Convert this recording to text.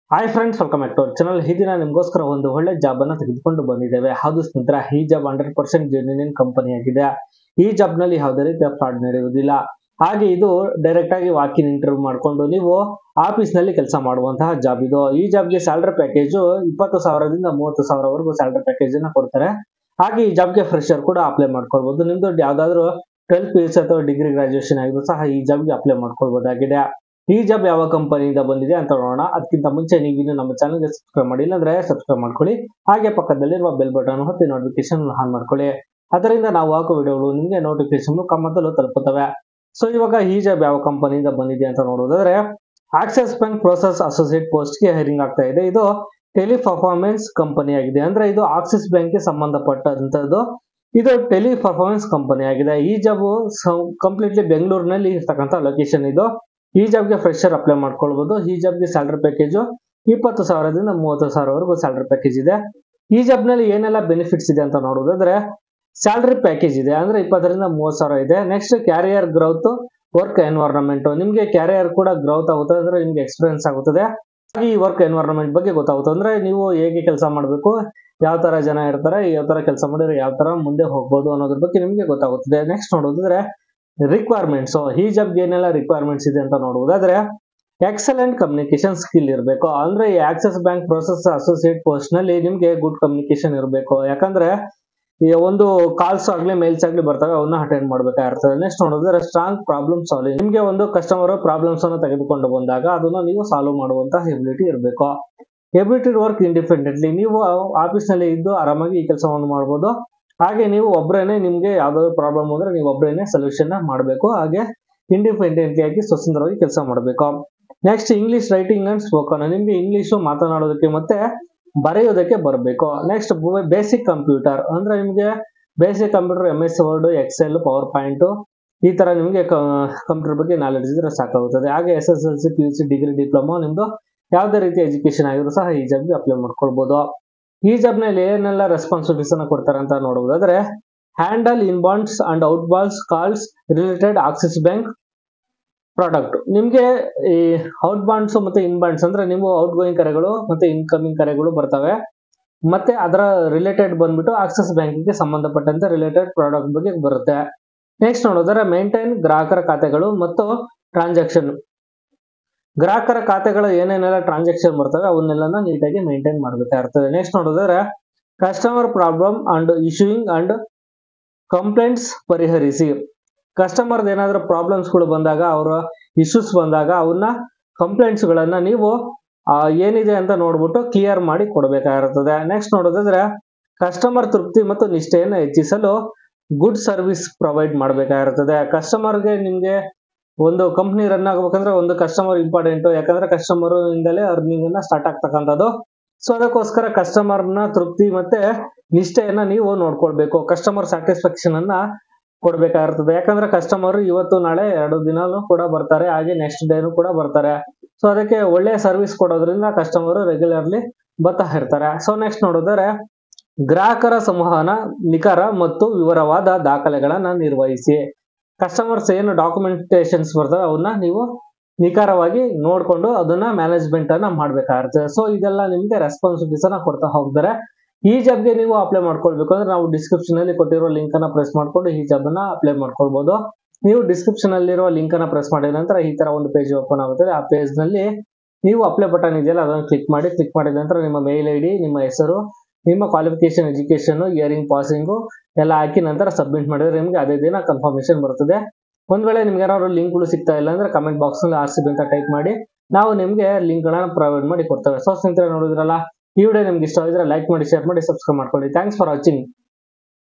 hi friends welcome back to channel ಈ ದಿನ ನಿಮಗೋಸ್ಕರ ಒಂದು ಒಳ್ಳೆ ಜಾಬ್ ಅನ್ನ ತೆಗೆದುಕೊಂಡು ಬಂದಿದ್ದೇವೆ ಹೌದು ಸ್ನೇಹಿತರ ಈ job hundred percent genuine company ಆಗಿದೆ ಈ ಜಾಬ್ ನಲ್ಲಿ ಯಾವುದೇ ರೀತಿಯ ಫ್ರಾಡ್ ನಡೆಯುವುದಿಲ್ಲ ಹಾಗೆ ಇದು ಡೈರೆಕ್ಟ್ ಆಗಿ ವಾಕಿನ್ ಇಂಟರ್ವ್ಯೂ ಮಾಡಿಕೊಂಡು ನೀವು ಆಫೀಸ್ ನಲ್ಲಿ ಕೆಲಸ ಮಾಡುವಂತಹ ಜಾಬ್ ಇದು ಈ ಜಾಬ್ಗೆ ಸ್ಯಾಲರಿ ಪ್ಯಾಕೇಜ್ ಇಪ್ಪತ್ತು ಸಾವಿರದಿಂದ ಮೂವತ್ತು ಸಾವಿರವರೆಗೂ ಸ್ಯಾಲರಿ ಪ್ಯಾಕೇಜ್ ಅನ್ನ ಕೊಡ್ತಾರೆ ಹಾಗೆ ಈ ಜಾಬ್ಗೆ ಫ್ರೆಶರ್ ಕೂಡ ಅಪ್ಲೈ ಮಾಡ್ಕೊಳ್ಬಹುದು ನಿಮ್ದು ಯಾವ್ದಾದ್ರು ಟ್ವೆಲ್ತ್ ಪಿ ಎಸ್ ಅಥವಾ ಡಿಗ್ರಿ ಗ್ರಾಜುಯೇಷನ್ ಆಗಿದ್ರು ಸಹ ಈ ಜಾಬ್ಗೆ ಅಪ್ಲೈ ಮಾಡ್ಕೊಳ್ಬಹುದಾಗಿದೆ ಈ ಜಾಬ್ ಯಾವ ಕಂಪನಿಯಿಂದ ಬಂದಿದೆ ಅಂತ ನೋಡೋಣ ಅದಕ್ಕಿಂತ ಮುಂಚೆ ನೀವು ಇನ್ನು ನಮ್ಮ ಚಾನಲ್ಗೆ ಸಬ್ಸ್ಕ್ರೈಬ್ ಮಾಡಿಲ್ಲ ಅಂದ್ರೆ ಸಬ್ಸ್ಕ್ರೈಬ್ ಮಾಡ್ಕೊಳ್ಳಿ ಹಾಗೆ ಪಕ್ಕದಲ್ಲಿರುವ ಬೆಲ್ ಬಟನ್ ಹೊತ್ತಿ ನೋಟಿಫಿಕೇಶನ್ ಆನ್ ಮಾಡ್ಕೊಳ್ಳಿ ಅದರಿಂದ ನಾವು ಹಾಕೋ ವಿಡಿಯೋಗಳು ನಿಮಗೆ ನೋಟಿಫಿಕೇಶನ್ ಮೊದಲು ತಲುಪುತ್ತವೆ ಸೊ ಇವಾಗ ಈ ಜಾಬ್ ಯಾವ ಕಂಪನಿಯಿಂದ ಬಂದಿದೆ ಅಂತ ನೋಡೋದಾದ್ರೆ ಆಕ್ಸಿಸ್ ಬ್ಯಾಂಕ್ ಪ್ರೋಸೆಸ್ ಅಸೋಸಿಯೇಟ್ ಪೋಸ್ಟ್ಗೆ ಹೈರಿಂಗ್ ಆಗ್ತಾ ಇದೆ ಇದು ಟೆಲಿ ಪರ್ಫಾರ್ಮೆನ್ಸ್ ಕಂಪನಿ ಆಗಿದೆ ಅಂದ್ರೆ ಇದು ಆಕ್ಸಿಸ್ ಬ್ಯಾಂಕ್ಗೆ ಸಂಬಂಧಪಟ್ಟಂತದ್ದು ಇದು ಟೆಲಿ ಪರ್ಫಾರ್ಮೆನ್ಸ್ ಕಂಪನಿ ಆಗಿದೆ ಈ ಜಾಬ್ ಕಂಪ್ಲೀಟ್ಲಿ ಬೆಂಗಳೂರಿನಲ್ಲಿ ಇರ್ತಕ್ಕಂಥ ಲೊಕೇಶನ್ ಇದು ಈ ಜಾಬ್ಗೆ ಫ್ರೆಶರ್ ಅಪ್ಲೈ ಮಾಡ್ಕೊಳ್ಬಹುದು ಈ ಜಾಬ್ಗೆ ಸ್ಯಾಲರಿ ಪ್ಯಾಕೇಜು ಇಪ್ಪತ್ತು ಸಾವಿರದಿಂದ ಮೂವತ್ತು ಸಾವಿರವರೆಗೂ ಸ್ಯಾಲರಿ ಪ್ಯಾಕೇಜ್ ಇದೆ ಈ ಜಾಬ್ ನಲ್ಲಿ ಏನೆಲ್ಲ ಬೆನಿಫಿಟ್ಸ್ ಇದೆ ಅಂತ ನೋಡೋದಾದ್ರೆ ಸ್ಯಾಲರಿ ಪ್ಯಾಕೇಜ್ ಇದೆ ಅಂದ್ರೆ ಇಪ್ಪತ್ತರಿಂದ ಮೂವತ್ತು ಸಾವಿರ ಇದೆ next career growth work environment ನಿಮಗೆ ಕ್ಯಾರಿಯರ್ ಕೂಡ ಗ್ರೌತ್ ಆಗುತ್ತೆ ಅಂದ್ರೆ ನಿಮ್ಗೆ ಎಕ್ಸ್ಪೀರಿಯನ್ಸ್ ಆಗುತ್ತದೆ ಹಾಗೆ ಈ ವರ್ಕ್ ಎನ್ವೈರನ್ಮೆಂಟ್ ಬಗ್ಗೆ ಗೊತ್ತಾಗುತ್ತೆ ಅಂದ್ರೆ ನೀವು ಹೇಗೆ ಕೆಲಸ ಮಾಡಬೇಕು ಯಾವ ತರ ಜನ ಇರ್ತಾರೆ ಯಾವ ತರ ಕೆಲಸ ಮಾಡಿದ್ರೆ ಯಾವ ತರ ಮುಂದೆ ಹೋಗ್ಬೋದು ಅನ್ನೋದ್ರ ಬಗ್ಗೆ ನಿಮಗೆ ಗೊತ್ತಾಗುತ್ತದೆ ನೆಕ್ಸ್ಟ್ ನೋಡೋದಾದ್ರೆ ರಿಕ್ವೈರ್ಮೆಂಟ್ಸ್ ಈ ಜಾಬ್ಗೆ ಏನೆಲ್ಲ ರಿಕ್ವೈರ್ಮೆಂಟ್ಸ್ ಇದೆ ಅಂತ ನೋಡುವುದಾದ್ರೆ ಎಕ್ಸಲೆಂಟ್ ಕಮ್ಯುನಿಕೇಶನ್ ಸ್ಕಿಲ್ ಇರಬೇಕು ಅಂದ್ರೆ ಈ Axis bank process associate post ನಲ್ಲಿ ನಿಮ್ಗೆ ಗುಡ್ ಕಮ್ಯುನಿಕೇಶನ್ ಇರಬೇಕು ಯಾಕಂದ್ರೆ ಈ ಒಂದು ಕಾಲ್ಸ್ ಆಗ್ಲಿ ಮೇಲ್ಸ್ ಆಗ್ಲಿ ಬರ್ತವೆ ಅವನ್ನ ಅಟೆಂಡ್ ಮಾಡ್ಬೇಕಾಗಿರ್ತದೆ ನೆಕ್ಸ್ಟ್ ನೋಡಿದ್ರೆ ಸ್ಟ್ರಾಂಗ್ ಪ್ರಾಬ್ಲಮ್ ಸಾಲ್ವಿಂಗ್ ನಿಮ್ಗೆ ಒಂದು ಕಸ್ಟಮರ್ ಪ್ರಾಬ್ಲಮ್ಸ್ ಅನ್ನು ತೆಗೆದುಕೊಂಡು ಬಂದಾಗ ಅದನ್ನ ನೀವು ಸಾಲ್ವ್ ಮಾಡುವಂತಹ ಎಬಿಲಿಟಿ ಇರಬೇಕು ಎಬಿಲಿಟಿ ವರ್ಕ್ ಇಂಡಿಪೆಂಡೆಂಟ್ಲಿ ನೀವು ಆಫೀಸ್ ನಲ್ಲಿ ಇದ್ದು ಆರಾಮಾಗಿ ಈ ಕೆಲಸವನ್ನು ಮಾಡ್ಬೋದು ಹಾಗೆ ನೀವು ಒಬ್ಬರೇನೆ ನಿಮ್ಗೆ ಯಾವ್ದಾದ್ರು ಪ್ರಾಬ್ಲಮ್ ಅಂದ್ರೆ ನೀವು ಒಬ್ಬರೇನೆ ಸೊಲ್ಯೂಷನ್ ಮಾಡಬೇಕು ಹಾಗೆ ಇಂಡಿಪೆಂಡೆಂಟ್ಲಿ ಆಗಿ ಸ್ವತಂತ್ರವಾಗಿ ಕೆಲಸ ಮಾಡಬೇಕು next English writing and spoken ನಿಮ್ಗೆ ಇಂಗ್ಲಿಷ್ ಮಾತನಾಡೋದಕ್ಕೆ ಮತ್ತೆ ಬರೆಯೋದಕ್ಕೆ ಬರಬೇಕು ನೆಕ್ಸ್ಟ್ ಬೇಸಿಕ್ ಕಂಪ್ಯೂಟರ್ ಅಂದ್ರೆ ನಿಮ್ಗೆ basic computer M S Word Excel PowerPoint ಈ ತರ ನಿಮಗೆ ಕಂಪ್ಯೂಟರ್ ಬಗ್ಗೆ ನಾಲೆಡ್ಜ್ ಇದ್ರೆ ಸಾಕಾಗುತ್ತದೆ ಹಾಗೆ S S L C P U C degree diploma ನಿಮ್ದು ಯಾವುದೇ ರೀತಿ ಎಜುಕೇಶನ್ ಆಗಿದ್ರು ಸಹ ಈ ಜಾಬ್ಗೆ ಅಪ್ಲೈ ಮಾಡ್ಕೊಳ್ಬಹುದು ಈ ಜಾಬ್ ನಲ್ಲಿ ಏನೆಲ್ಲ ರೆಸ್ಪಾನ್ಸಿಬಿಲಿಟೀಸ್ ಅನ್ನ ಕೊಡ್ತಾರೆ ಅಂತ ನೋಡುವುದಾದ್ರೆ handle inbounds and outbounds calls related Axis bank product ನಿಮ್ಗೆ ಈ ಔಟ್ ಬಾಂಡ್ಸ್ ಮತ್ತೆ ಇನ್ ಬಾಂಡ್ಸ್ ಅಂದ್ರೆ ನೀವು ಔಟ್ ಗೋಯಿಂಗ್ ಕರೆಗಳು ಮತ್ತೆ ಇನ್ಕಮಿಂಗ್ ಕರೆಗಳು ಬರ್ತವೆ ಮತ್ತೆ ಅದರ ರಿಲೇಟೆಡ್ ಬಂದ್ಬಿಟ್ಟು ಆಕ್ಸಿಸ್ ಬ್ಯಾಂಕಿಗೆ ಸಂಬಂಧಪಟ್ಟಂತೆ ರಿಲೇಟೆಡ್ ಪ್ರಾಡಕ್ಟ್ ಬಗ್ಗೆ ಬರುತ್ತೆ ನೆಕ್ಸ್ಟ್ ನೋಡೋದಾದ್ರೆ ಮೇಂಟೈನ್ ಗ್ರಾಹಕರ ಖಾತೆಗಳು ಮತ್ತು ಟ್ರಾನ್ಸಾಕ್ಷನ್ ಗ್ರಾಹಕರ ಖಾತೆಗಳು ಏನೇನೆಲ್ಲ ಟ್ರಾನ್ಸಾಕ್ಷನ್ ಬರ್ತವೆ ಅವನ್ನೆಲ್ಲ ನೀಟಾಗಿ ಮೇಂಟೈನ್ ಮಾಡಬೇಕಾಗಿರ್ತದೆ ನೆಕ್ಸ್ಟ್ ನೋಡೋದಾದ್ರೆ customer problem and issuing and complaints ಪರಿಹರಿಸಿ ಕಸ್ಟಮರ್ ಏನಾದರೂ ಪ್ರಾಬ್ಲಮ್ಸ್ಗಳು ಬಂದಾಗ ಅವರ ಇಶ್ಯೂಸ್ ಬಂದಾಗ ಅವನ್ನ ಕಂಪ್ಲೇಂಟ್ಸ್ ಗಳನ್ನ ನೀವು ಏನಿದೆ ಅಂತ ನೋಡ್ಬಿಟ್ಟು ಕ್ಲಿಯರ್ ಮಾಡಿ ಕೊಡಬೇಕಾಗಿರುತ್ತದೆ ನೆಕ್ಸ್ಟ್ ನೋಡೋದಾದ್ರೆ ಕಸ್ಟಮರ್ ತೃಪ್ತಿ ಮತ್ತು ನಿಷ್ಠೆಯನ್ನು ಹೆಚ್ಚಿಸಲು ಗುಡ್ ಸರ್ವಿಸ್ ಪ್ರೊವೈಡ್ ಮಾಡಬೇಕಾಗಿರುತ್ತದೆ ಕಸ್ಟಮರ್ಗೆ ನಿಮ್ಗೆ ಒಂದು ಕಂಪ್ನಿ ರನ್ ಆಗ್ಬೇಕಂದ್ರೆ ಒಂದು ಕಸ್ಟಮರ್ ಇಂಪಾರ್ಟೆಂಟ್ ಯಾಕಂದ್ರೆ ಕಸ್ಟಮರ್ ಇಂದಲೇ ಅರ್ನಿಂಗ್ ಅನ್ನ ಸ್ಟಾರ್ಟ್ ಆಗ್ತಕ್ಕಂಥದ್ದು ಸೊ ಅದಕ್ಕೋಸ್ಕರ ಕಸ್ಟಮರ್ನ ತೃಪ್ತಿ ಮತ್ತೆ ನಿಷ್ಠೆಯನ್ನ ನೀವು ನೋಡ್ಕೊಳ್ಬೇಕು ಕಸ್ಟಮರ್ ಸ್ಯಾಟಿಸ್ಫ್ಯಾಕ್ಷನ್ ಅನ್ನ ಕೊಡ್ಬೇಕಾಗಿರ್ತದೆ ಯಾಕಂದ್ರೆ ಕಸ್ಟಮರ್ ಇವತ್ತು ನಾಳೆ ಎರಡು ದಿನಾನು ಕೂಡ ಬರ್ತಾರೆ ಹಾಗೆ ನೆಕ್ಸ್ಟ್ ಡೇನು ಕೂಡ ಬರ್ತಾರೆ ಸೊ ಅದಕ್ಕೆ ಒಳ್ಳೆ ಸರ್ವಿಸ್ ಕೊಡೋದ್ರಿಂದ ಕಸ್ಟಮರ್ ರೆಗ್ಯುಲರ್ಲಿ ಬರ್ತಾ ಇರ್ತಾರೆ ಸೊ ನೆಕ್ಸ್ಟ್ ನೋಡಿದ್ರೆ ಗ್ರಾಹಕರ ಸಂವಹನ ನಿಖರ ಮತ್ತು ವಿವರವಾದ ದಾಖಲೆಗಳನ್ನ ನಿರ್ವಹಿಸಿ ಕಸ್ಟಮರ್ಸ್ ಏನು ಡಾಕ್ಯುಮೆಂಟೇಶನ್ಸ್ ಬರ್ತವೆ ಅವನ್ನ ನೀವು ನಿಖರವಾಗಿ ನೋಡ್ಕೊಂಡು ಅದನ್ನ ಮ್ಯಾನೇಜ್ಮೆಂಟ್ ಅನ್ನ ಮಾಡ್ಬೇಕಾಗಿರ್ತದೆ ಸೊ ಇದೆಲ್ಲ ನಿಮ್ಗೆ ರೆಸ್ಪಾನ್ಸಿಬಿಲಿಟೀಸ್ ಅನ್ನ ಕೊಡ್ತಾ ಹೋಗ್ತಾರೆ ಈ ಜಾಬ್ಗೆ ನೀವು ಅಪ್ಲೈ ಮಾಡ್ಕೊಳ್ಬೇಕು ಅಂದ್ರೆ ನಾವು ಡಿಸ್ಕ್ರಿಪ್ಷನ್ ಅಲ್ಲಿ ಕೊಟ್ಟಿರೋ ಲಿಂಕ್ ಅನ್ನ ಪ್ರೆಸ್ ಮಾಡ್ಕೊಂಡು ಈ ಜಾಬ್ ಅನ್ನ ಅಪ್ಲೈ ಮಾಡ್ಕೊಳ್ಬಹುದು ನೀವು ಡಿಸ್ಕ್ರಿಪ್ಷನ್ ಅಲ್ಲಿರುವ ಲಿಂಕ್ ಅನ್ನ ಪ್ರೆಸ್ ಮಾಡಿದ ನಂತರ ಈ ತರ ಒಂದು ಪೇಜ್ ಓಪನ್ ಆಗುತ್ತದೆ ಆ ಪೇಜ್ ನಲ್ಲಿ ನೀವು ಅಪ್ಲೈ ಬಟನ್ ಇದೆಯಲ್ಲ ಅದನ್ನು ಕ್ಲಿಕ್ ಮಾಡಿ ಕ್ಲಿಕ್ ಮಾಡಿದ ನಂತರ ನಿಮ್ಮ ಮೇಲ್ ಐ ಡಿ ನಿಮ್ಮ ಹೆಸರು ನಿಮ್ಮ ಕ್ವಾಲಿಫಿಕೇಶನ್ ಎಜುಕೇಶನ್ ಇಯರಿಂಗ್ ಪಾಸಿಂಗು ಎಲ್ಲ ಹಾಕಿ ನಂತರ ಸಬ್ಮಿಟ್ ಮಾಡಿದ್ರೆ ನಿಮ್ಗೆ ಅದೇ ದಿನ ಕನ್ಫರ್ಮೇಶನ್ ಬರ್ತದೆ ಒಂದ್ ವೇಳೆ ನಿಮ್ಗೆ ಏನಾದ್ರು ಲಿಂಕ್ಗಳು ಸಿಗ್ತಾ ಇಲ್ಲ ಅಂದ್ರೆ ಕಮೆಂಟ್ ಬಾಕ್ಸ್ ನಲ್ಲಿ ಆರ್ ಸಿ ಬಿ ಅಂತ ಟೈಪ್ ಮಾಡಿ ನಾವು ನಿಮ್ಗೆ ಲಿಂಕ್ ಗಳನ್ನ ಪ್ರೊವೈಡ್ ಮಾಡಿ ಕೊಡ್ತೇವೆ ಸೊ ಸ್ನೇಹಿತರೆ ನೋಡಿದ್ರಲ್ಲ ಈ ವಿಡಿಯೋ ನಿಮ್ಗೆ ಇಷ್ಟ ಆಗಿದ್ರೆ ಲೈಕ್ ಮಾಡಿ ಶೇರ್ ಮಾಡಿ ಸಬ್ಸ್ಕ್ರೈಬ್ ಮಾಡ್ಕೊಳ್ಳಿ ಥ್ಯಾಂಕ್ಸ್ ಫಾರ್ ವಾಚಿಂಗ್